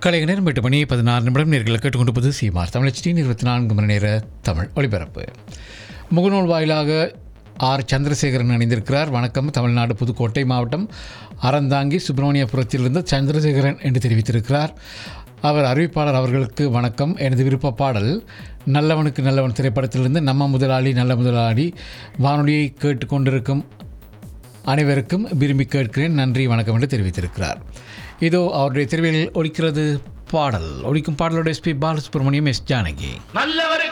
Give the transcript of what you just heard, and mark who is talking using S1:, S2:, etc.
S1: கலைஞர் நேரம் எட்டு மணி பதினாறு நிமிடம் நேர்களை கேட்டுக்கொண்டிருப்பது சீமார் தமிழச்சியின் இருபத்தி நான்கு மணி நேர தமிழ் ஒளிபரப்பு முகநூல் வாயிலாக ஆர் சந்திரசேகரன் அணிந்திருக்கிறார் வணக்கம் தமிழ்நாடு புதுக்கோட்டை மாவட்டம் அறந்தாங்கி சுப்பிரமணியபுரத்திலிருந்து சந்திரசேகரன் என்று தெரிவித்திருக்கிறார் அவர் அறிவிப்பாளர் அவர்களுக்கு வணக்கம் எனது விருப்ப பாடல் நல்லவனுக்கு நல்லவன் திரைப்படத்திலிருந்து நம்ம முதலாளி நல்ல முதலாளி வானொலியை கேட்டுக்கொண்டிருக்கும் அனைவருக்கும் விரும்பி கேட்கிறேன் நன்றி வணக்கம் என்று தெரிவித்திருக்கிறார் இதோ அவருடைய தெரிவில் ஒலிக்கிறது பாடல் ஒலிக்கும் பாடலோட எஸ்பி பாலசுப்ரமணியம் எஸ் ஜானகி
S2: நல்லவரே